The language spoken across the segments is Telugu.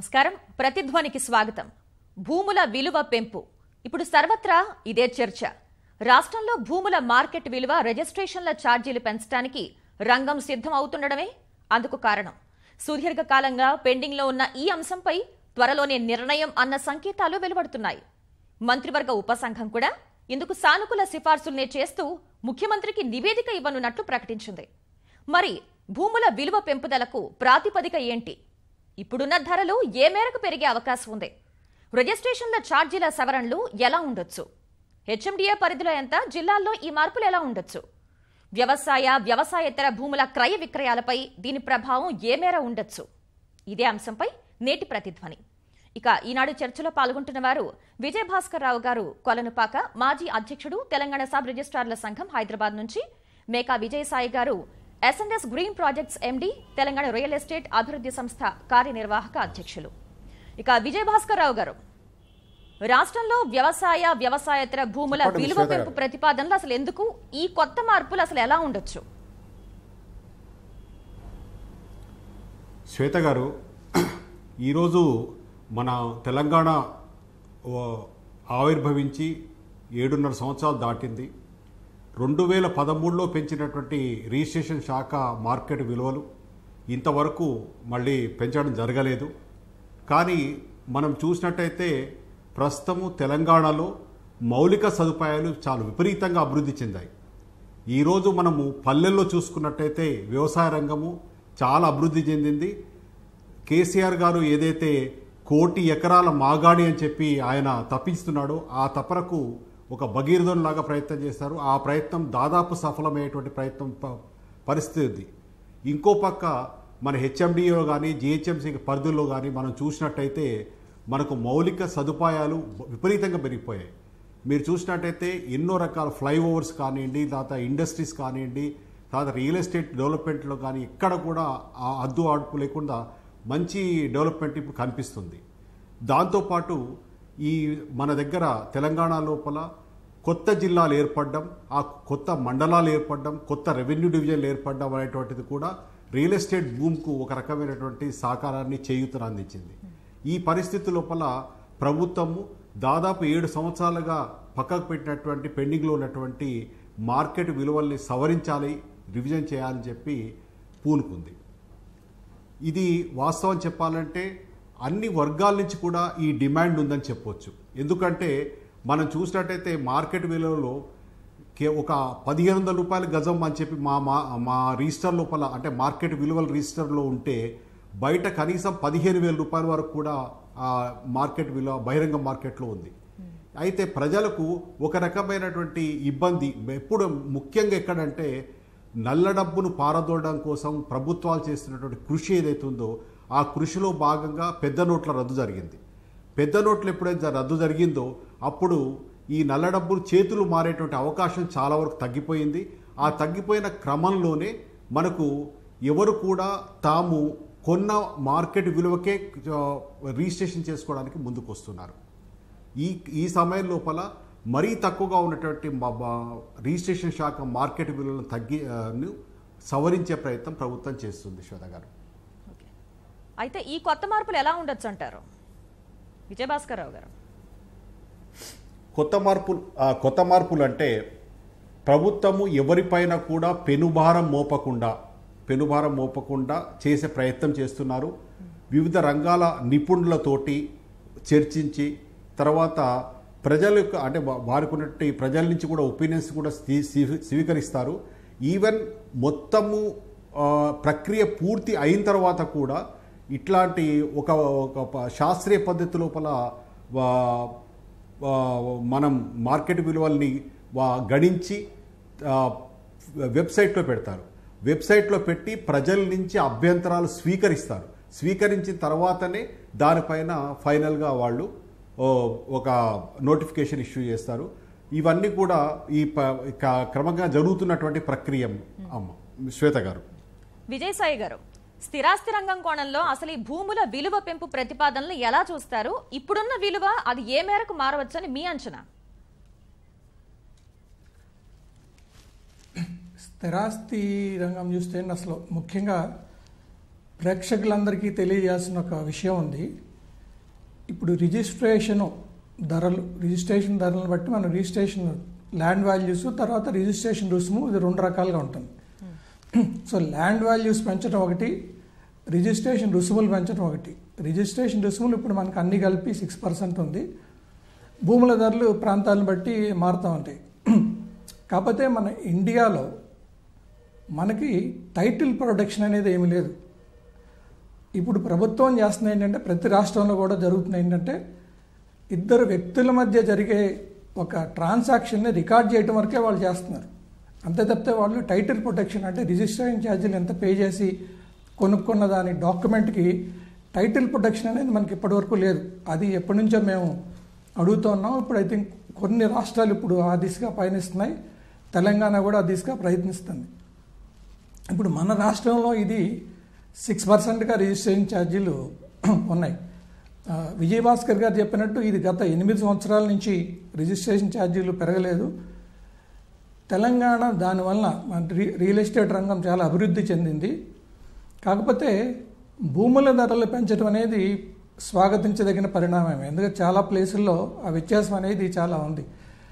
నమస్కారం ప్రతిధ్వనికి స్వాగతం భూముల విలువ పెంపు ఇప్పుడు సర్వత్రా ఇదే చర్చ రాష్ట్రంలో భూముల మార్కెట్ విలువ రిజిస్ట్రేషన్ల ఛార్జీలు పెంచడానికి రంగం సిద్ధం అవుతుండడమే అందుకు కారణం సుదీర్ఘకాలంగా పెండింగ్లో ఉన్న ఈ అంశంపై త్వరలోనే నిర్ణయం అన్న సంకేతాలు వెలువడుతున్నాయి మంత్రివర్గ ఉపసంఘం కూడా ఇందుకు సానుకూల సిఫార్సుల్నే చేస్తూ ముఖ్యమంత్రికి నివేదిక ఇవ్వనున్నట్లు ప్రకటించింది మరి భూముల విలువ పెంపుదలకు ప్రాతిపదిక ఏంటి ఇప్పుడున్న ధరలు ఏ మేరకు పెరిగే అవకాశం ఉంది రిజిస్ట్రేషన్ల ఛార్జీల సవరణలు ఎలా ఉండొచ్చు హెచ్ఎండిఏ పరిధిలో ఎంత జిల్లాల్లో ఈ మార్పులు ఎలా ఉండొచ్చు వ్యవసాయ వ్యవసాయేతర భూముల క్రయ విక్రయాలపై దీని ప్రభావం ఏ మేర ఉండొచ్చు ఇదే అంశంపై నేటి ప్రతిధ్వని ఇక ఈనాడు చర్చలో పాల్గొంటున్న వారు విజయభాస్కర్ రావు గారు కొలనుపాక మాజీ అధ్యక్షుడు తెలంగాణ సబ్ రిజిస్ట్రార్ల సంఘం హైదరాబాద్ నుంచి మేకా విజయసాయి గారు SNS green projects MD Telangana real estate అభివృద్ధి సంస్థ కార్యనిర్వాహక అధ్యక్షులు ఇక విజయభాస్కర్ రావు గారు రాష్ట్రంలో వ్యవసాయ వ్యవసాయేతర భూముల చెప్పండి, విలువ శ్వేత పెంపు గారు. ప్రతిపాదనలు అసలు ఎందుకు ఈ కొత్త మార్పులు అసలు ఎలా ఉండొచ్చు శ్వేత గారు ఈరోజు మన తెలంగాణ ఓ, ఆవిర్భవించి ఏడున్నర సంవత్సరాలు దాటింది రెండు వేల పదమూడులో పెంచినటువంటి రిజిస్ట్రేషన్ శాఖ మార్కెట్ విలువలు ఇంతవరకు మళ్ళీ పెంచడం జరగలేదు కానీ మనం చూసినట్టయితే ప్రస్తుతము తెలంగాణలో మౌలిక సదుపాయాలు చాలా విపరీతంగా అభివృద్ధి చెందాయి ఈరోజు మనము పల్లెల్లో చూసుకున్నట్టయితే వ్యవసాయ రంగము చాలా అభివృద్ధి చెందింది కేసీఆర్ గారు ఏదైతే కోటి ఎకరాల మాగాడి అని చెప్పి ఆయన తప్పిస్తున్నాడో ఆ తపరకు ఒక భగీరథంలాగా ప్రయత్నం చేస్తారు ఆ ప్రయత్నం దాదాపు సఫలమయ్యేటువంటి ప్రయత్నం ప- పరిస్థితి ఉంది ఇంకో పక్క మన హెచ్ఎండిఓ కానీ జిహెచ్ఎంసీ పరిధుల్లో కానీ మనం చూసినట్టయితే మనకు మౌలిక సదుపాయాలు విపరీతంగా పెరిగిపోయాయి మీరు చూసినట్టయితే ఎన్నో రకాల ఫ్లైఓవర్స్ కానివ్వండి తర్వాత ఇండస్ట్రీస్ కానివ్వండి తర్వాత రియల్ ఎస్టేట్ డెవలప్మెంట్లో కానీ ఎక్కడ కూడా ఆ అద్దు ఆడుపు లేకుండా మంచి డెవలప్మెంట్ ఇప్పుడు కనిపిస్తుంది దాంతోపాటు ఈ మన దగ్గర తెలంగాణ లోపల కొత్త జిల్లాలు ఏర్పడడం ఆ కొత్త మండలాలు ఏర్పడడం కొత్త రెవెన్యూ డివిజన్లు ఏర్పడడం అనేటువంటిది కూడా రియల్ ఎస్టేట్ భూమికు ఒక రకమైనటువంటి సహకారాన్ని చేయూతను అందించింది ఈ పరిస్థితి లోపల ప్రభుత్వము దాదాపు ఏడు సంవత్సరాలుగా పక్కకు పెట్టినటువంటి పెండింగ్లో ఉన్నటువంటి మార్కెట్ విలువల్ని సవరించాలి రివిజన్ చేయాలని చెప్పి పూనుకుంది ఇది వాస్తవం చెప్పాలంటే అన్ని వర్గాల నుంచి కూడా ఈ డిమాండ్ ఉందని చెప్పొచ్చు ఎందుకంటే మనం చూసినట్టయితే మార్కెట్ విలువలో కే ఒక పదిహేను వందల రూపాయల గజం అని చెప్పి మా మా మా రిజిస్టర్ లోపల అంటే మార్కెట్ విలువల రిజిస్టర్లో ఉంటే బయట కనీసం పదిహేను వేల రూపాయల వరకు కూడా ఆ మార్కెట్ విలువ బహిరంగ మార్కెట్లో ఉంది అయితే ప్రజలకు ఒక రకమైనటువంటి ఇబ్బంది ఎప్పుడు ముఖ్యంగా ఎక్కడంటే నల్ల డబ్బును పారదోడడం కోసం ప్రభుత్వాలు చేస్తున్నటువంటి కృషి ఏదైతే ఉందో ఆ కృషిలో భాగంగా పెద్ద నోట్ల రద్దు జరిగింది పెద్ద నోట్లు ఎప్పుడైతే రద్దు జరిగిందో అప్పుడు ఈ నల్ల డబ్బులు చేతులు మారేటువంటి అవకాశం చాలా వరకు తగ్గిపోయింది ఆ తగ్గిపోయిన క్రమంలోనే మనకు ఎవరు కూడా తాము కొన్న మార్కెట్ విలువకే ఆ, రిజిస్ట్రేషన్ చేసుకోవడానికి ముందుకు వస్తున్నారు ఈ ఈ సమయం లోపల మరీ తక్కువగా ఉన్నటువంటి మా- మా రిజిస్ట్రేషన్ శాఖ మార్కెట్ విలువలను తగ్గి ఆ, ను సవరించే ప్రయత్నం ప్రభుత్వం చేస్తుంది శ్వేత గారు ఓకే. అయితే ఈ కొత్త మార్పులు ఎలా ఉండొచ్చు అంటారు విజయభాస్కర్ రావు గారు కొత్త మార్పులు ఆ, కొత్త మార్పులు అంటే ప్రభుత్వము ఎవరిపైన కూడా పెనుభారం మోపకుండా పెనుభారం మోపకుండా చేసే ప్రయత్నం చేస్తున్నారు వివిధ రంగాల నిపుణులతోటి చర్చించి తర్వాత ప్రజల యొక్క అంటే వా- వారికి ఉన్నటువంటి ప్రజల నుంచి కూడా ఒపీనియన్స్ కూడా స్వీ- స్వీ- స్వీకరిస్తారు ఈవెన్ మొత్తము ఆ, ప్రక్రియ పూర్తి అయిన తర్వాత కూడా ఇట్లాంటి ఒక ఒక ప- శాస్త్రీయ పద్ధతి లోపల వా- ఆ, మనం మార్కెట్ విలువల్ని వా- గణించి ఆ, వెబ్సైట్లో పెడతారు వెబ్సైట్లో పెట్టి ప్రజల నుంచి అభ్యంతరాలు స్వీకరిస్తారు స్వీకరించిన తర్వాతనే దానిపైన ఫైనల్గా వాళ్ళు ఓ, ఒక నోటిఫికేషన్ ఇష్యూ చేస్తారు ఇవన్నీ కూడా ఈ ప- క- క్రమంగా జరుగుతున్నటువంటి ప్రక్రియ అమ్మ శ్వేత గారు విజయసాయి గారు స్థిరాస్తి రంగం కోణంలో అసలు ఈ భూముల విలువ పెంపు ప్రతిపాదనలు ఎలా చూస్తారు ఇప్పుడున్న విలువ అది ఏ మేరకు మారవచ్చని మీ అంచనా స్థిరాస్తి రంగం చూస్తే అసలు ముఖ్యంగా ప్రేక్షకులందరికీ తెలియజేయాల్సిన ఒక విషయం ఉంది ఇప్పుడు రిజిస్ట్రేషన్ ధరలు రిజిస్ట్రేషన్ ధరలను బట్టి మనం రిజిస్ట్రేషన్ ల్యాండ్ వాల్యూస్ తర్వాత రిజిస్ట్రేషన్ రుసుము ఇది రెండు రకాలుగా ఉంటుంది సో ల్యాండ్ వాల్యూస్ పెంచడం ఒకటి రిజిస్ట్రేషన్ రుసుములు పెంచడం ఒకటి రిజిస్ట్రేషన్ రుసుములు ఇప్పుడు మనకు అన్ని కలిపి సిక్స్ పర్సెంట్ ఉంది భూముల ధరలు ప్రాంతాలను బట్టి మారుతూ ఉంటాయి కాకపోతే మన ఇండియాలో మనకి టైటిల్ ప్రొటెక్షన్ అనేది ఏమీ లేదు ఇప్పుడు ప్రభుత్వం చేస్తుంది ఏంటంటే ప్రతి రాష్ట్రంలో కూడా జరుగుతుంది ఏంటంటే ఇద్దరు వ్యక్తుల మధ్య జరిగే ఒక ట్రాన్సాక్షన్ని రికార్డ్ చేయడం వరకే వాళ్ళు చేస్తున్నారు అంతే తప్పితే వాళ్ళు టైటిల్ ప్రొటెక్షన్ అంటే రిజిస్ట్రేషన్ ఛార్జీలు ఎంత పే చేసి కొనుక్కున్న దాని డాక్యుమెంట్కి టైటిల్ ప్రొటెక్షన్ అనేది మనకి ఇప్పటివరకు లేదు అది ఎప్పటి నుంచో మేము అడుగుతూ ఉన్నాం ఇప్పుడు ఐ థింక్ కొన్ని రాష్ట్రాలు ఇప్పుడు ఆ దిశగా పయనిస్తున్నాయి తెలంగాణ కూడా ఆ దిశగా ప్రయత్నిస్తుంది ఇప్పుడు మన రాష్ట్రంలో ఇది సిక్స్ పర్సెంట్గా రిజిస్ట్రేషన్ ఛార్జీలు ఉన్నాయి ఆ, విజయభాస్కర్ గారు చెప్పినట్టు ఇది గత ఎనిమిది సంవత్సరాల నుంచి రిజిస్ట్రేషన్ ఛార్జీలు పెరగలేదు తెలంగాణ దానివల్ల మన రి- రియల్ ఎస్టేట్ రంగం చాలా అభివృద్ధి చెందింది కాకపోతే భూముల ధరలు పెంచడం అనేది స్వాగతించదగిన పరిణామమే ఎందుకంటే చాలా ప్లేసుల్లో ఆ వ్యత్యాసం అనేది చాలా ఉంది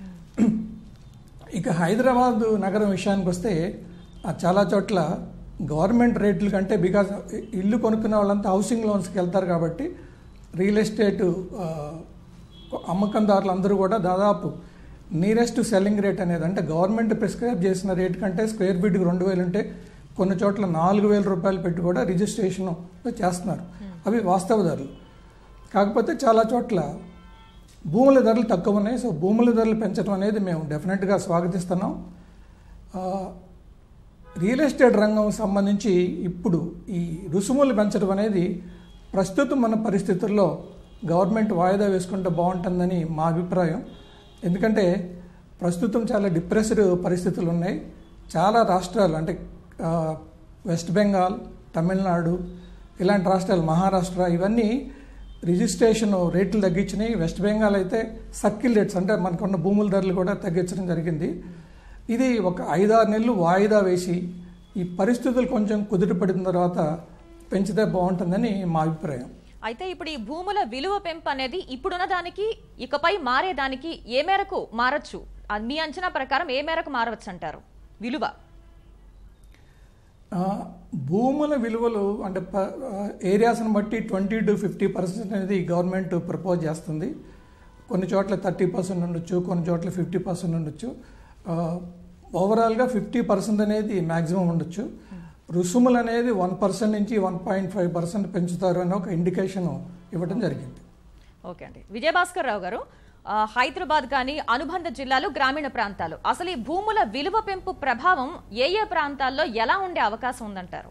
ఇక హైదరాబాద్ నగరం విషయానికి వస్తే ఆ చాలా చోట్ల గవర్నమెంట్ రేట్ల కంటే బికాజ్ ఇల్లు కొనుక్కునే వాళ్ళంతా హౌసింగ్ లోన్స్కి వెళ్తారు కాబట్టి రియల్ ఎస్టేట్ ఆ, అమ్మకందారులు అందరూ కూడా దాదాపు నియరెస్ట్ సెల్లింగ్ రేట్ అనేది అంటే గవర్నమెంట్ ప్రిస్క్రైబ్ చేసిన రేట్ కంటే స్క్వేర్ ఫీట్కి రెండు వేలు ఉంటే కొన్ని చోట్ల నాలుగు వేల రూపాయలు పెట్టి కూడా రిజిస్ట్రేషన్ చేస్తున్నారు అవి వాస్తవ ధరలు కాకపోతే చాలా చోట్ల భూముల ధరలు తక్కువ ఉన్నాయి సో భూముల ధరలు పెంచడం అనేది మేము డెఫినెట్గా స్వాగతిస్తున్నాం ఆ, రియల్ ఎస్టేట్ రంగం సంబంధించి ఇప్పుడు ఈ రుసుములు పెంచడం అనేది ప్రస్తుతం మన పరిస్థితుల్లో గవర్నమెంట్ వాయిదా వేసుకుంటే బాగుంటుందని మా అభిప్రాయం ఎందుకంటే ప్రస్తుతం చాలా డిప్రెస్డ్ పరిస్థితులు ఉన్నాయి చాలా రాష్ట్రాలు అంటే ఆ, వెస్ట్ బెంగాల్ తమిళనాడు ఇలాంటి రాష్ట్రాలు మహారాష్ట్ర ఇవన్నీ రిజిస్ట్రేషన్ రేట్లు తగ్గించినాయి వెస్ట్ బెంగాల్ అయితే సర్కిల్ రేట్స్ అంటే మనకున్న భూముల ధరలు కూడా తగ్గించడం జరిగింది ఇది ఒక ఐదారు నెలలు వాయిదా వేసి ఈ పరిస్థితులు కొంచెం కుదుటపడిన తర్వాత పెంచితే బాగుంటుందని మా అభిప్రాయం అయితే ఇప్పుడు ఈ భూముల విలువ పెంపు అనేది ఇప్పుడున్న దానికి ఇకపై మారేదానికి ఏ మేరకు మారచ్చు అది మీ అంచనా ప్రకారం ఏ మేరకు మారవచ్చు అంటారు విలువ ఆ, భూముల విలువలు అంటే ప- ఆ, ఏరియాస్ని బట్టి ట్వంటీ టు ఫిఫ్టీ పర్సెంట్ అనేది గవర్నమెంట్ ప్రపోజ్ చేస్తుంది కొన్ని చోట్ల థర్టీ పర్సెంట్ ఉండొచ్చు కొన్ని చోట్ల ఫిఫ్టీ పర్సెంట్ ఉండొచ్చు ఆ, ఓవరాల్గా ఫిఫ్టీ పర్సెంట్ అనేది మ్యాక్సిమం ఉండొచ్చు రుసుములు అనేది వన్ పర్సెంట్ నుంచి వన్ పాయింట్ ఫైవ్ పర్సెంట్ పెంచుతారు అని ఒక ఇండికేషన్ ఇవ్వడం జరిగింది ఓకే అండి విజయభాస్కర్ రావు గారు ఆ, హైదరాబాద్ కానీ అనుబంధ జిల్లాలు గ్రామీణ ప్రాంతాలు అసలు ఈ భూముల విలువ పెంపు ప్రభావం ఏ ఏ ప్రాంతాల్లో ఎలా ఉండే అవకాశం ఉందంటారు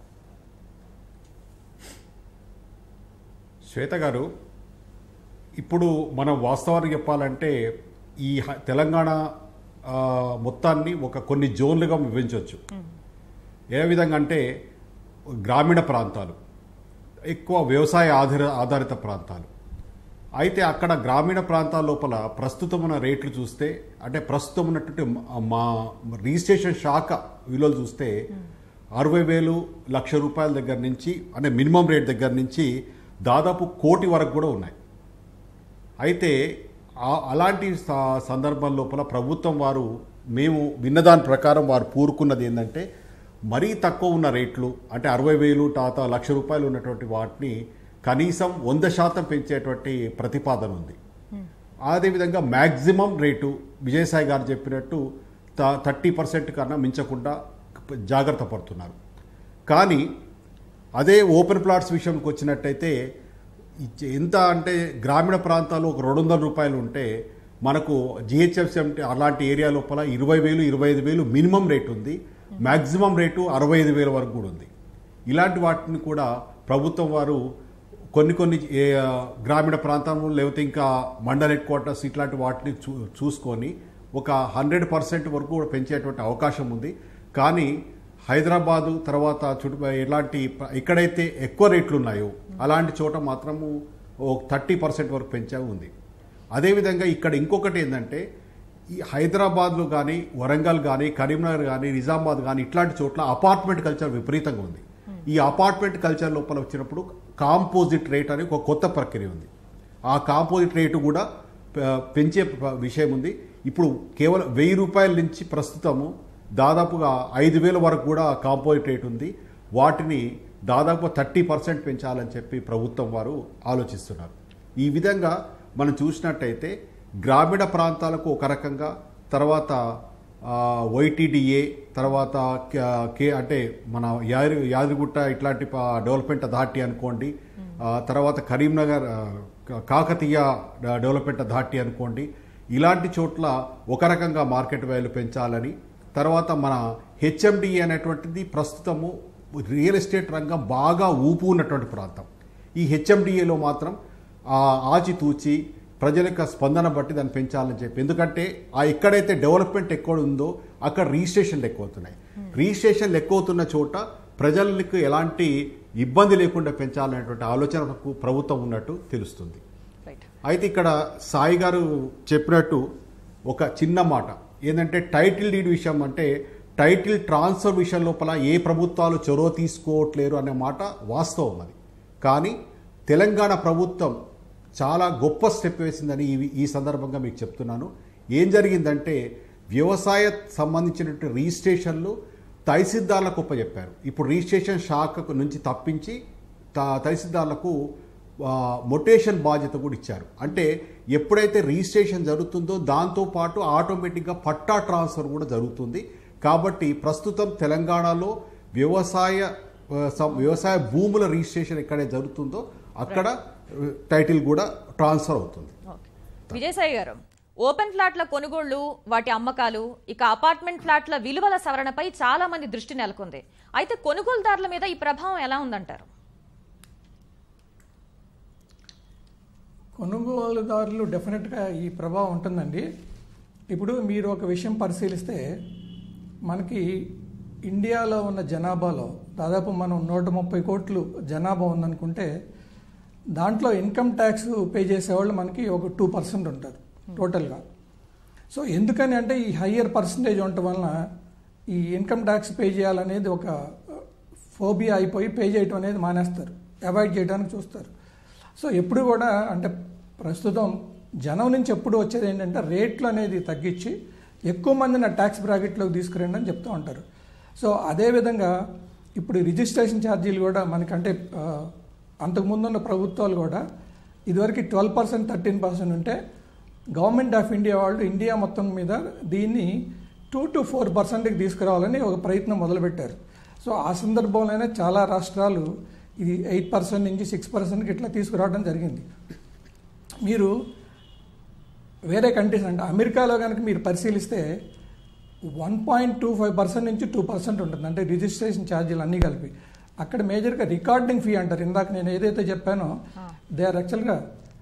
శ్వేత గారు ఇప్పుడు మనం వాస్తవాన్ని చెప్పాలంటే ఈ హ- తెలంగాణ ఆ, మొత్తాన్ని ఒక కొన్ని జోన్లుగా విభజించవచ్చు ఏ విధంగా అంటే గ్రామీణ ప్రాంతాలు ఎక్కువ వ్యవసాయ ఆధార ఆధారిత ప్రాంతాలు అయితే అక్కడ గ్రామీణ ప్రాంతాల లోపల ప్రస్తుతం ఉన్న రేట్లు చూస్తే అంటే ప్రస్తుతం ఉన్నటువంటి మా- మా రిజిస్ట్రేషన్ శాఖ విలువలు చూస్తే అరవై వేలు లక్ష రూపాయల దగ్గర నుంచి అంటే మినిమం రేట్ దగ్గర నుంచి దాదాపు కోటి వరకు కూడా ఉన్నాయి అయితే ఆ- అలాంటి స- సందర్భం లోపల ప్రభుత్వం వారు మేము విన్నదాని ప్రకారం వారు పూరుకున్నది ఏంటంటే మరీ తక్కువ ఉన్న రేట్లు అంటే అరవై వేలు తాత లక్ష రూపాయలు ఉన్నటువంటి వాటిని కనీసం వంద శాతం పెంచేటువంటి ప్రతిపాదన ఉంది అదేవిధంగా మ్యాక్సిమం రేటు విజయసాయి గారు చెప్పినట్టు థర్టీ పర్సెంట్ కన్నా మించకుండా జాగ్రత్త పడుతున్నారు కానీ అదే ఓపెన్ ప్లాట్స్ విషయంకి వచ్చినట్టయితే ఇచ్చే- ఎంత అంటే గ్రామీణ ప్రాంతాల్లో ఒక రెండు వందల రూపాయలు ఉంటే మనకు జిహెచ్ఎఫ్సి అంటే అలాంటి ఏరియా లోపల ఇరవై వేలు ఇరవై ఐదు వేలు మినిమం రేట్ ఉంది మ్యాక్సిమం రేటు అరవై ఐదు వేల వరకు కూడా ఉంది ఇలాంటి వాటిని కూడా ప్రభుత్వం వారు కొన్ని కొన్ని ఏ, గ్రామీణ ప్రాంతంలో లేకపోతే ఇంకా మండల హెడ్ క్వార్టర్స్ ఇట్లాంటి వాటిని చూ చూసుకొని ఒక హండ్రెడ్ పర్సెంట్ వరకు కూడా పెంచేటువంటి అవకాశం ఉంది కానీ హైదరాబాదు తర్వాత చుట్టూ ఎలాంటి ప్ర- ఎక్కడైతే ఎక్కువ రేట్లు ఉన్నాయో అలాంటి చోట మాత్రము ఒక థర్టీ పర్సెంట్ వరకు పెంచే ఉంది అదేవిధంగా ఇక్కడ ఇంకొకటి ఏంటంటే ఈ హైదరాబాద్లో కానీ వరంగల్ కానీ కరీంనగర్ కానీ నిజామాబాద్ కానీ ఇట్లాంటి చోట్ల అపార్ట్మెంట్ కల్చర్ విపరీతంగా ఉంది ఈ అపార్ట్మెంట్ కల్చర్ లోపల వచ్చినప్పుడు కాంపోజిట్ రేట్ అనే ఒక కొత్త ప్రక్రియ ఉంది ఆ కాంపోజిట్ రేటు కూడా ప- పెంచే ప- విషయం ఉంది ఇప్పుడు కేవలం వెయ్యి రూపాయల నుంచి ప్రస్తుతము దాదాపుగా ఐదు వేల వరకు కూడా కాంపోజిట్ రేట్ ఉంది వాటిని దాదాపు థర్టీ పర్సెంట్ పెంచాలని చెప్పి ప్రభుత్వం వారు ఆలోచిస్తున్నారు ఈ విధంగా మనం చూసినట్టయితే గ్రామీణ ప్రాంతాలకు ఒక రకంగా తర్వాత వైటీడీఏ తర్వాత క- కే అంటే మన యాది యాదగిరిగుట్ట ఇట్లాంటి ప- డెవలప్మెంట్ అథారిటీ అనుకోండి ఆ, తర్వాత కరీంనగర్ ఆ, క- కాకతీయ డ- డెవలప్మెంట్ అథారిటీ అనుకోండి ఇలాంటి చోట్ల ఒక రకంగా మార్కెట్ వాల్యూ పెంచాలని తర్వాత మన హెచ్ఎండిఏ అనేటువంటిది ప్రస్తుతము రియల్ ఎస్టేట్ రంగం బాగా ఊపు ఉన్నటువంటి ప్రాంతం ఈ హెచ్ఎండిఏలో మాత్రం ఆ ఆచితూచి ప్రజల యొక్క స్పందన బట్టి దాన్ని పెంచాలని చెప్పి ఎందుకంటే ఆ ఎక్కడైతే డెవలప్మెంట్ ఎక్కువ ఉందో అక్కడ రిజిస్ట్రేషన్లు ఎక్కువ అవుతున్నాయి రిజిస్ట్రేషన్లు ఎక్కువ అవుతున్న చోట ప్రజలకు ఎలాంటి ఇబ్బంది లేకుండా పెంచాలనేటువంటి ఆలోచనకు ప్రభుత్వం ఉన్నట్టు తెలుస్తుంది రైట్ అయితే ఇక్కడ సాయి గారు చెప్పినట్టు ఒక చిన్న మాట ఏంటంటే టైటిల్ డీడ్ విషయం అంటే టైటిల్ ట్రాన్స్ఫర్ విషయం లోపల ఏ ప్రభుత్వాలు చొరవ తీసుకోవట్లేరు అనే మాట వాస్తవం అది కానీ తెలంగాణ ప్రభుత్వం చాలా గొప్ప స్టెప్ వేసిందని ఈ ఈ సందర్భంగా మీకు చెప్తున్నాను ఏం జరిగిందంటే వ్యవసాయ సంబంధించినటువంటి రిజిస్ట్రేషన్లు తహసీల్దార్లకు ఒప్పచెప్పారు ఇప్పుడు రిజిస్ట్రేషన్ శాఖ నుంచి తప్పించి త- తహసీల్దార్లకు ఆ, మొటేషన్ బాధ్యత కూడా ఇచ్చారు అంటే ఎప్పుడైతే రిజిస్ట్రేషన్ జరుగుతుందో దాంతోపాటు ఆటోమేటిక్గా పట్టా ట్రాన్స్ఫర్ కూడా జరుగుతుంది కాబట్టి ప్రస్తుతం తెలంగాణలో వ్యవసాయ ఆ, సం- వ్యవసాయ భూముల రిజిస్ట్రేషన్ ఎక్కడే జరుగుతుందో అక్కడ ఆ, టైటిల్ కూడా ట్రాన్స్ఫర్ అవుతుంది ఓకే విజయసాయి గారు ఓపెన్ ఫ్లాట్ల కొనుగోళ్లు వాటి అమ్మకాలు ఇక అపార్ట్మెంట్ ఫ్లాట్ల విలువల సవరణపై చాలా మంది దృష్టి నెలకొంది అయితే కొనుగోలుదారుల మీద ఈ ప్రభావం ఎలా ఉందంటారు కొనుగోలుదారులు డెఫినెట్గా ఈ ప్రభావం ఉంటుందండి ఇప్పుడు మీరు ఒక విషయం పరిశీలిస్తే మనకి ఇండియాలో ఉన్న జనాభాలో దాదాపు మనం నూట ముప్పై కోట్లు జనాభా ఉందనుకుంటే దాంట్లో ఇన్కమ్ ట్యాక్స్ పే చేసేవాళ్ళు మనకి ఒక టూ పర్సెంట్ ఉంటారు టోటల్గా సో ఎందుకని అంటే ఈ హయ్యర్ పర్సంటేజ్ ఉండటం వలన ఈ ఇన్కమ్ ట్యాక్స్ పే చేయాలనేది ఒక ఫోబియా అయిపోయి పే చేయటం అనేది మానేస్తారు అవాయిడ్ చేయడానికి చూస్తారు సో ఎప్పుడు కూడా అంటే ప్రస్తుతం జనం నుంచి ఎప్పుడు వచ్చేది ఏంటంటే రేట్లు అనేది తగ్గించి ఎక్కువ మందిని ఆ ట్యాక్స్ బ్రాకెట్లోకి తీసుకురండి అని చెప్తూ ఉంటారు సో అదేవిధంగా ఇప్పుడు రిజిస్ట్రేషన్ ఛార్జీలు కూడా మనకంటే ఆ, అంతకుముందు ఉన్న ప్రభుత్వాలు కూడా ఇదివరకు ట్వెల్వ్ పర్సెంట్ థర్టీన్ పర్సెంట్ ఉంటే గవర్నమెంట్ ఆఫ్ ఇండియా వాళ్ళు ఇండియా మొత్తం మీద దీన్ని టూ టు ఫోర్ పర్సెంట్కి తీసుకురావాలని ఒక ప్రయత్నం మొదలుపెట్టారు సో ఆ సందర్భంలోనే చాలా రాష్ట్రాలు ఇది ఎయిట్ పర్సెంట్ నుంచి సిక్స్ పర్సెంట్కి ఇట్లా తీసుకురావడం జరిగింది మీరు వేరే కంట్రీస్ అంటే అమెరికాలో కనుక మీరు పరిశీలిస్తే one point two five percent నుంచి టూ పర్సెంట్ ఉంటుంది అంటే రిజిస్ట్రేషన్ ఛార్జీలు అన్నీ కలిపి అక్కడ మేజర్గా రికార్డింగ్ ఫీ అంటారు ఇందాక నేను ఏదైతే చెప్పానో దే ఆర్ యాక్చువల్గా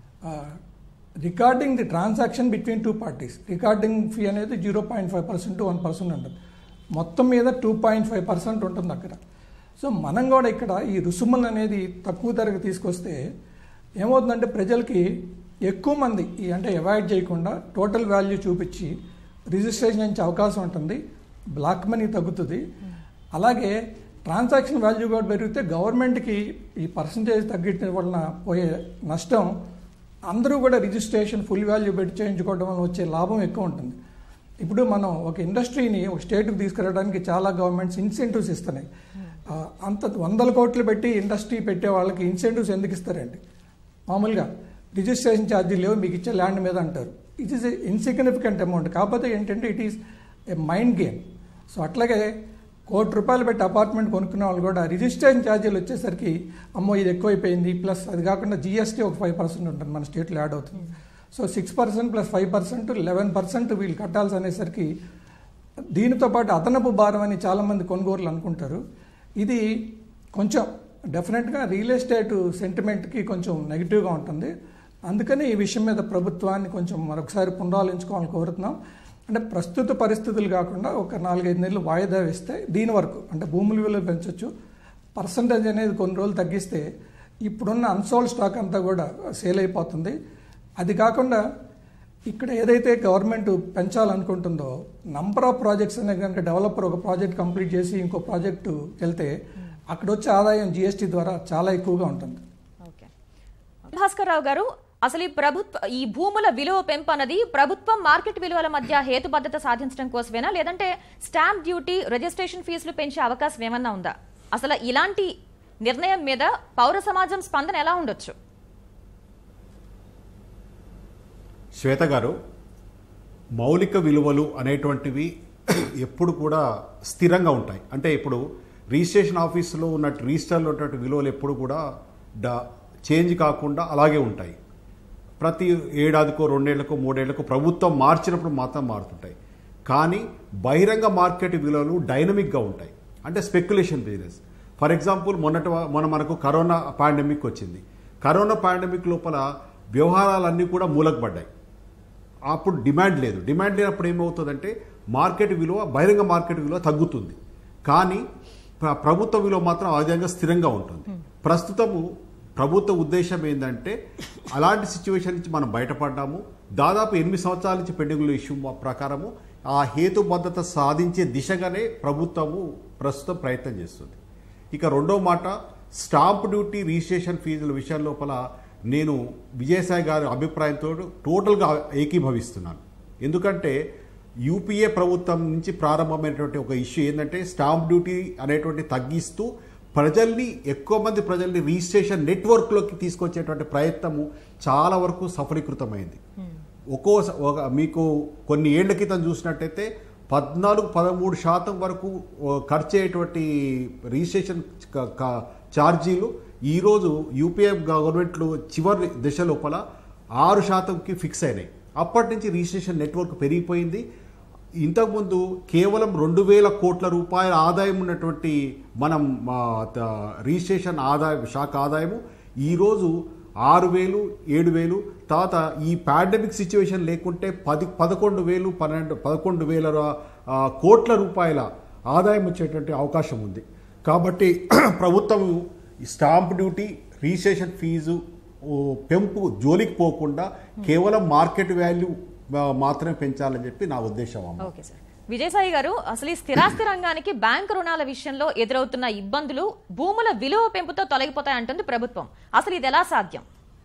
recording the transaction between two parties recording fee అనేది zero point five percent to one percent ఉంటుంది మొత్తం మీద టూ పాయింట్ ఫైవ్ పర్సెంట్ ఉంటుంది అక్కడ సో మనం కూడా ఇక్కడ ఈ రుసుములు అనేది తక్కువ ధరకు తీసుకొస్తే ఏమవుతుందంటే ప్రజలకి ఎక్కువ మంది ఈ అంటే అవాయిడ్ చేయకుండా టోటల్ వాల్యూ చూపించి రిజిస్ట్రేషన్ చేయించే అవకాశం ఉంటుంది బ్లాక్ మనీ తగ్గుతుంది అలాగే ట్రాన్సాక్షన్ వాల్యూ కూడా పెరిగితే గవర్నమెంట్కి ఈ పర్సంటేజ్ తగ్గించడం వలన పోయే నష్టం అందరూ కూడా రిజిస్ట్రేషన్ ఫుల్ వాల్యూ పెట్టి చేయించుకోవడం వల్ల వచ్చే లాభం ఎక్కువ ఉంటుంది ఇప్పుడు మనం ఒక ఇండస్ట్రీని ఒక స్టేట్కి తీసుకురావడానికి చాలా గవర్నమెంట్స్ ఇన్సెంటివ్స్ ఇస్తున్నాయి ఆ, అంత వందల కోట్లు పెట్టి ఇండస్ట్రీ పెట్టే వాళ్ళకి ఇన్సెంటివ్స్ ఎందుకు ఇస్తారండి మామూలుగా రిజిస్ట్రేషన్ ఛార్జీలు లేవు మీకు ఇచ్చే ల్యాండ్ మీద అంటారు ఇట్ ఈస్ ఇన్సిగ్నిఫికెంట్ అమౌంట్ కాకపోతే ఏంటంటే it is a mind game so అట్లాగే కోటి రూపాయలు పెట్టి అపార్ట్మెంట్ కొనుక్కున్న వాళ్ళు కూడా రిజిస్ట్రేషన్ ఛార్జీలు వచ్చేసరికి అమ్మో ఇది ఎక్కువైపోయింది ప్లస్ అది కాకుండా జిఎస్టీ ఒక ఫైవ్ పర్సెంట్ ఉంటుంది మన స్టేట్లో యాడ్ అవుతుంది so six percent plus five percent eleven percent వీళ్ళు కట్టాల్సి అనేసరికి దీనితో పాటు అదనపు భారం అని చాలామంది కొనుగోలు అనుకుంటారు ఇది కొంచెం డెఫినెట్గా రియల్ ఎస్టేట్ సెంటిమెంట్కి కొంచెం నెగిటివ్గా ఉంటుంది అందుకని ఈ విషయం మీద ప్రభుత్వాన్ని కొంచెం మరొకసారి పునరాలోచించుకోవాలని కోరుతున్నాం అంటే ప్రస్తుత పరిస్థితులు కాకుండా ఒక నాలుగైదు నెలలు వాయిదా వేస్తే దీని వరకు అంటే భూముల విలువ పెంచవచ్చు పర్సంటేజ్ అనేది కొన్ని రోజులు తగ్గిస్తే ఇప్పుడున్న అన్సోల్డ్ స్టాక్ అంతా కూడా సేల్ అయిపోతుంది అది కాకుండా ఇక్కడ ఏదైతే గవర్నమెంట్ పెంచాలనుకుంటుందో నంబర్ ఆఫ్ ప్రాజెక్ట్స్ అనే కనుక డెవలపర్ ఒక ప్రాజెక్ట్ కంప్లీట్ చేసి ఇంకో ప్రాజెక్టు వెళ్తే అక్కడ వచ్చే ఆదాయం జిఎస్టీ ద్వారా చాలా ఎక్కువగా ఉంటుంది ఓకే భాస్కర్ రావు గారు అసలు ఈ ప్రభుత్వ ఈ భూముల విలువ పెంపు అన్నది ప్రభుత్వం మార్కెట్ విలువల మధ్య హేతుబద్ధత సాధించడం కోసమేనా లేదంటే స్టాంప్ డ్యూటీ రిజిస్ట్రేషన్ ఫీజులు పెంచే అవకాశం ఏమన్నా ఉందా అసలు ఇలాంటి నిర్ణయం మీద పౌర సమాజం స్పందన ఎలా ఉండొచ్చు శ్వేత గారు మౌలిక విలువలు అనేటువంటివి ఎప్పుడు కూడా స్థిరంగా ఉంటాయి అంటే ఇప్పుడు రిజిస్ట్రేషన్ ఆఫీసులో ఉన్న రిజిస్టర్లో ఉన్నటువంటి విలువలు ఎప్పుడు కూడా డా చేంజ్ కాకుండా అలాగే ఉంటాయి ప్రతి ఏడాదికో రెండేళ్లకో మూడేళ్లకో ప్రభుత్వం మార్చినప్పుడు మాత్రం మారుతుంటాయి కానీ బహిరంగ మార్కెట్ విలువలు డైనమిక్గా ఉంటాయి అంటే స్పెక్యులేషన్ బిజినెస్ ఫర్ ఎగ్జాంపుల్ మొన్నటి వా- మొన్న మనకు కరోనా పాండమిక్ వచ్చింది కరోనా పాండమిక్ లోపల వ్యవహారాలన్నీ కూడా మూలకపడ్డాయి అప్పుడు డిమాండ్ లేదు డిమాండ్ లేనప్పుడు ఏమవుతుందంటే మార్కెట్ విలువ బహిరంగ మార్కెట్ విలువ తగ్గుతుంది కానీ ప్ర- ప్రభుత్వ విలువ మాత్రం ఆ విధంగా స్థిరంగా ఉంటుంది ప్రస్తుతము ప్రభుత్వ ఉద్దేశం ఏంటంటే అలాంటి సిచ్యువేషన్ నుంచి మనం బయటపడ్డాము దాదాపు ఎనిమిది సంవత్సరాల నుంచి పెండింగ్లో ఇష్యూ ప్రకారము ఆ హేతుబద్ధత సాధించే దిశగానే ప్రభుత్వము ప్రస్తుతం ప్రయత్నం చేస్తుంది ఇక రెండో మాట స్టాంప్ డ్యూటీ రిజిస్ట్రేషన్ ఫీజుల విషయం లోపల నేను విజయసాయి గారి అభిప్రాయంతో టోటల్గా ఏకీభవిస్తున్నాను ఎందుకంటే యూపీఏ ప్రభుత్వం నుంచి ప్రారంభమైనటువంటి ఒక ఇష్యూ ఏంటంటే స్టాంప్ డ్యూటీ అనేటువంటి తగ్గిస్తూ ప్రజల్ని ఎక్కువ మంది ప్రజల్ని రిజిస్ట్రేషన్ నెట్వర్క్లోకి తీసుకొచ్చేటువంటి ప్రయత్నము చాలా వరకు సఫలీకృతమైంది ఒక్కో స- ఒక మీకు కొన్ని ఏళ్ల క్రితం చూసినట్టయితే పద్నాలుగు పదమూడు శాతం వరకు ఓ, ఖర్చు అయ్యేటువంటి రిజిస్ట్రేషన్ క- క- ఛార్జీలు ఈరోజు యూపీఐ గవర్నమెంట్లు చివరి దశ లోపల ఆరు శాతంకి ఫిక్స్ అయినాయి అప్పటి నుంచి రిజిస్ట్రేషన్ నెట్వర్క్ పెరిగిపోయింది ఇంతకుముందు కేవలం రెండు వేల కోట్ల రూపాయల ఆదాయం ఉన్నటువంటి మనం ఆ, త- రిజిస్ట్రేషన్ ఆదాయం శాఖ ఆదాయము ఈరోజు ఆరు వేలు ఏడు వేలు తర్వాత ఈ పాండమిక్ సిచ్యువేషన్ లేకుంటే పది పదకొండు వేలు పన్నెండు పదకొండు వేల ఆ, కోట్ల రూపాయల ఆదాయం వచ్చేటువంటి అవకాశం ఉంది కాబట్టి ప్రభుత్వం ఈ స్టాంప్ డ్యూటీ రిజిస్ట్రేషన్ ఫీజు ఓ, పెంపు జోలికి పోకుండా కేవలం మార్కెట్ వాల్యూ ఆ, మాత్రమే పెంచాలని చెప్పి నా ఉద్దేశం అమ్మ ఓకే సార్ విజయసాయి గారు అసలు ఈ స్థిరాస్తి రంగానికి బ్యాంకు రుణాల విషయంలో ఎదురవుతున్న ఇబ్బందులు భూముల విలువ పెంపుతో తొలగిపోతాయంటుంది ప్రభుత్వం అసలు ఇది ఎలా సాధ్యం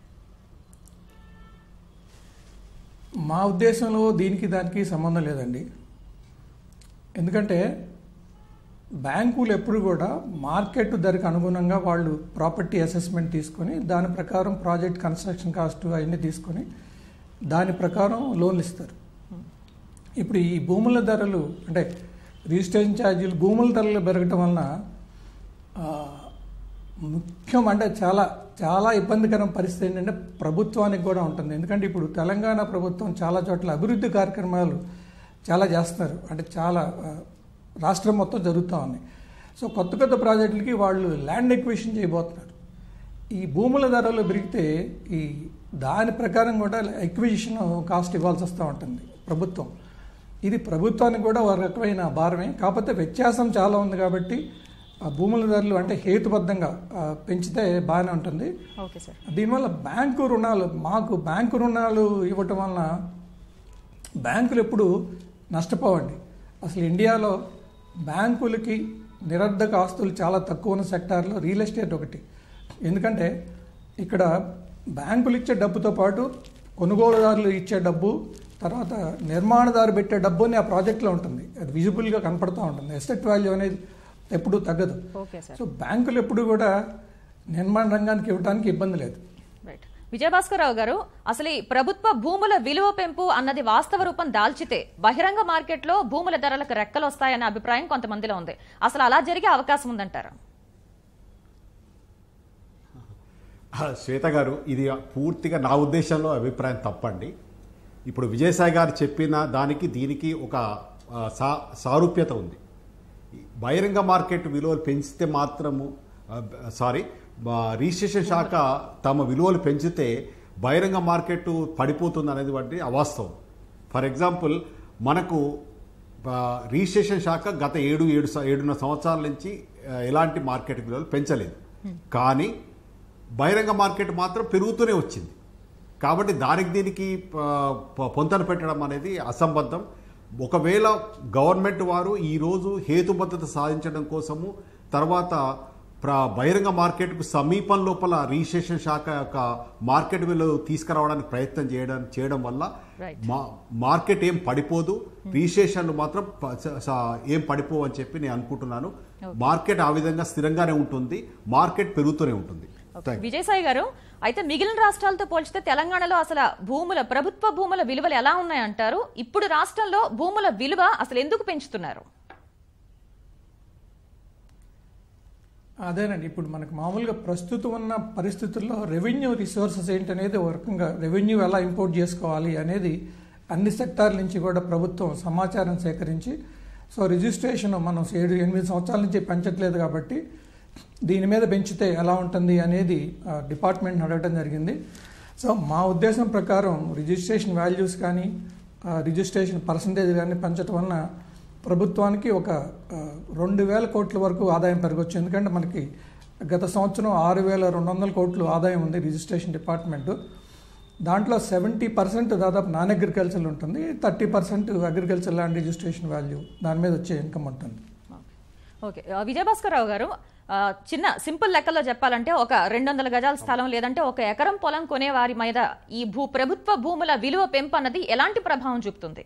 మా ఉద్దేశంలో దీనికి దానికి సంబంధం లేదండి ఎందుకంటే బ్యాంకులు ఎప్పుడు కూడా మార్కెట్ ధరకు అనుగుణంగా వాళ్ళు ప్రాపర్టీ అసెస్మెంట్ తీసుకొని దాని ప్రకారం ప్రాజెక్ట్ కన్స్ట్రక్షన్ కాస్ట్ అవన్నీ తీసుకొని దాని ప్రకారం లోన్లు ఇస్తారు ఇప్పుడు ఈ భూముల ధరలు అంటే రిజిస్ట్రేషన్ ఛార్జీలు భూముల ధరలు పెరగటం వలన ఆ, ముఖ్యం అంటే చాలా చాలా ఇబ్బందికరం పరిస్థితి ఏంటంటే ప్రభుత్వానికి కూడా ఉంటుంది ఎందుకంటే ఇప్పుడు తెలంగాణ ప్రభుత్వం చాలా చోట్ల అభివృద్ధి కార్యక్రమాలు చాలా చేస్తున్నారు అంటే చాలా ఆ, రాష్ట్రం మొత్తం జరుగుతూ ఉన్నాయి సో కొత్త కొత్త ప్రాజెక్టులకి వాళ్ళు ల్యాండ్ ఎక్విషన్ చేయబోతున్నారు ఈ భూముల ధరలు పెరిగితే ఈ దాని ప్రకారం కూడా ఎక్విజిషన్ కాస్ట్ ఇవ్వాల్సి వస్తూ ఉంటుంది ప్రభుత్వం ఇది ప్రభుత్వానికి కూడా ఒక రకమైన భారమే కాకపోతే వ్యత్యాసం చాలా ఉంది కాబట్టి ఆ భూముల ధరలు అంటే హేతుబద్ధంగా ఆ, పెంచితే బాగానే ఉంటుంది ఓకే సార్ దీనివల్ల బ్యాంకు రుణాలు మాకు బ్యాంకు రుణాలు ఇవ్వటం వలన బ్యాంకులు ఎప్పుడు నష్టపోవండి అసలు ఇండియాలో బ్యాంకులకి నిరర్ధక ఆస్తులు చాలా తక్కువ ఉన్న సెక్టార్లో రియల్ ఎస్టేట్ ఒకటి ఎందుకంటే ఇక్కడ బ్యాంకులు ఇచ్చే డబ్బుతో పాటు కొనుగోలుదారులు ఇచ్చే డబ్బు తర్వాత నిర్మాణదారు పెట్టే డబ్బు అని ఆ ప్రాజెక్ట్లో ఉంటుంది అది విజిబుల్గా కనపడుతూ ఉంటుంది ఎస్టెట్ వాల్యూ అనేది ఎప్పుడూ తగ్గదు ఓకే సార్ సో బ్యాంకులు ఎప్పుడు కూడా నిర్మాణ రంగానికి ఇవ్వడానికి ఇబ్బంది లేదు రైట్ విజయభాస్కరరావు గారు అసలు ఈ ప్రభుత్వ భూముల విలువ పెంపు అన్నది వాస్తవ రూపం దాల్చితే బహిరంగ మార్కెట్లో భూముల ధరలకు రెక్కలు వస్తాయనే అభిప్రాయం కొంతమందిలో ఉంది అసలు అలా జరిగే అవకాశం ఉందంటారా ఆ, శ్వేత గారు ఇది పూర్తిగా నా ఉద్దేశంలో అభిప్రాయం తప్పండి ఇప్పుడు విజయసాయి గారు చెప్పిన దానికి దీనికి ఒక ఆ, సా సారూప్యత ఉంది బహిరంగ మార్కెట్ విలువలు పెంచితే మాత్రము ఆ, బ- సారీ బ- రిజిస్ట్రేషన్ శాఖ తమ విలువలు పెంచితే బహిరంగ మార్కెట్ పడిపోతుంది అనేది వంటి అవాస్తవం ఫర్ ఎగ్జాంపుల్ మనకు ఆ, రిజిస్ట్రేషన్ శాఖ గత ఏడు ఏడు స- ఏడున్నర సంవత్సరాల నుంచి ఆ, ఎలాంటి మార్కెట్ విలువలు పెంచలేదు కానీ బహిరంగ మార్కెట్ మాత్రం పెరుగుతూనే వచ్చింది కాబట్టి దానికి దీనికి ఆ, ప- పొంతన పెట్టడం అనేది అసంబద్ధం ఒకవేళ గవర్నమెంట్ వారు ఈరోజు హేతుబద్ధత సాధించడం కోసము తర్వాత ప్ర బహిరంగ మార్కెట్కు సమీపం లోపల రిజిస్ట్రేషన్ శాఖ యొక్క మార్కెట్ విలువ తీసుకురావడానికి ప్రయత్నం చేయడం చేయడం వల్ల Right. మా- మార్కెట్ ఏం పడిపోదు రిజిస్ట్రేషన్లు మాత్రం ప- స- స- ఏం పడిపోవు అని చెప్పి నేను అనుకుంటున్నాను మార్కెట్ ఆ విధంగా స్థిరంగానే ఉంటుంది మార్కెట్ పెరుగుతూనే ఉంటుంది థ్యాంక్ యూ. విజయసాయి గారు అయితే మిగిలిన రాష్ట్రాలతో పోల్చితే తెలంగాణలో అసలు భూముల ప్రభుత్వ భూముల విలువలు ఎలా ఉన్నాయంటారు ఇప్పుడు రాష్ట్రంలో భూముల విలువ అసలు ఎందుకు పెంచుతున్నారు అదేనండి ఇప్పుడు మనకు మామూలుగా ప్రస్తుతం ఉన్న పరిస్థితుల్లో రెవెన్యూ రిసోర్సెస్ ఏంటనేది ఒక రకంగా రెవెన్యూ ఎలా ఇంపోర్ట్ చేసుకోవాలి అనేది అన్ని సెక్టార్ల నుంచి కూడా ప్రభుత్వం సమాచారం సేకరించి సో రిజిస్ట్రేషన్ మనం ఏడు ఎనిమిది సంవత్సరాల నుంచి పెంచట్లేదు కాబట్టి దీని మీద పెంచితే ఎలా ఉంటుంది అనేది డిపార్ట్మెంట్ అడగడం జరిగింది సో మా ఉద్దేశం ప్రకారం రిజిస్ట్రేషన్ వాల్యూస్ కానీ ఆ, రిజిస్ట్రేషన్ పర్సంటేజ్ కానీ పెంచడం వలన ప్రభుత్వానికి ఒక ఆ, రెండు వేల కోట్ల వరకు ఆదాయం పెరగచ్చు ఎందుకంటే మనకి గత సంవత్సరం ఆరు వేల రెండు వందల కోట్లు ఆదాయం ఉంది రిజిస్ట్రేషన్ డిపార్ట్మెంట్ దాంట్లో సెవెంటీ పర్సెంట్ దాదాపు నాన్ అగ్రికల్చర్ ఉంటుంది thirty percent agriculture land registration value దాని మీద వచ్చే ఇన్కమ్ ఉంటుంది ఓకే ఆ, విజయభాస్కరరావు గారు ఆ, చిన్న సింపుల్ లెక్కలో చెప్పాలంటే ఒక రెండు వందల గజాల స్థలం లేదంటే ఒక ఎకరం పొలం కొనే వారి మీద ఈ భూ ప్రభుత్వ భూముల విలువ పెంపు అన్నది ఎలాంటి ప్రభావం చూపుతుంది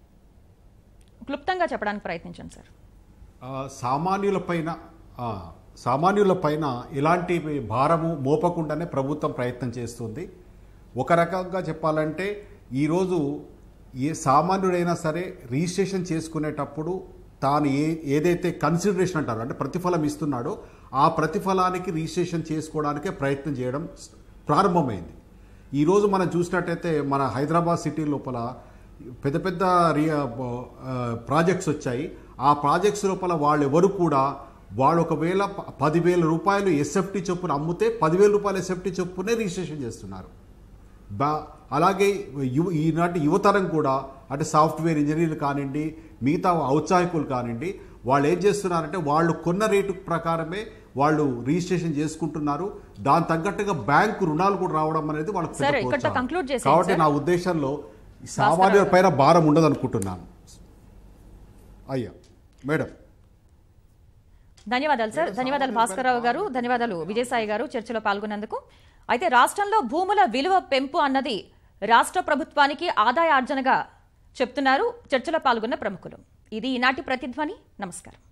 క్లుప్తంగా చెప్పడానికి ప్రయత్నించండి సార్ ఆ, సామాన్యులపైన ఆ, సామాన్యులపైన ఎలాంటి భారము మోపకుండానే ప్రభుత్వం ప్రయత్నం చేస్తుంది ఒక రకంగా చెప్పాలంటే ఈరోజు ఏ సామాన్యుడైనా సరే రిజిస్ట్రేషన్ చేసుకునేటప్పుడు తాను ఏ ఏదైతే కన్సిడరేషన్ అంటారో అంటే ప్రతిఫలం ఇస్తున్నాడో ఆ ప్రతిఫలానికి రిజిస్ట్రేషన్ చేసుకోవడానికే ప్రయత్నం చేయడం ప్రారంభమైంది ఈరోజు మనం చూసినట్టయితే మన హైదరాబాద్ సిటీ లోపల పెద్ద పెద్ద రి- ఆ, ప్రాజెక్ట్స్ వచ్చాయి ఆ ప్రాజెక్ట్స్ లోపల వాళ్ళు ఎవరు కూడా వాళ్ళు ఒకవేళ ప- పదివేల రూపాయలు ఎస్ఎఫ్టీ చొప్పున అమ్మితే పదివేల రూపాయలు ఎస్ఎఫ్టీ చొప్పునే రిజిస్ట్రేషన్ చేస్తున్నారు బా అలాగే యువ ఈనాటి యువతరం కూడా అంటే సాఫ్ట్వేర్ ఇంజనీర్లు కానివ్వండి మిగతా ఔత్సాహికులు కానివ్వండి వాళ్ళు ఏం చేస్తున్నారంటే వాళ్ళు కొన్న రేటు ప్రకారమే వాళ్ళు రిజిస్ట్రేషన్ చేసుకుంటున్నారు దాని తగ్గట్టుగా బ్యాంకు రుణాలు కూడా రావడం అనేది వాళ్ళకి పెద్ద సరే, ఇక్కడితో ప్రోత్సాహం. conclude చేసేయండి, కాబట్టి సార్. నా ఉద్దేశంలో ఈ సామాన్యుల పైన భారం ఉండదు అనుకుంటున్నాను అయ్యా మేడం ధన్యవాదాలు సార్ ధన్యవాదాలు భాస్కర్రావు గారు ధన్యవాదాలు విజయసాయి గారు చర్చలో పాల్గొన్నందుకు అయితే రాష్ట్రంలో భూముల విలువ పెంపు అన్నది రాష్ట్ర ప్రభుత్వానికి ఆదాయ ఆర్జనగా చెప్తున్నారు చర్చలో పాల్గొన్న ప్రముఖులు ఇది ఈనాటి ప్రతిధ్వని నమస్కారం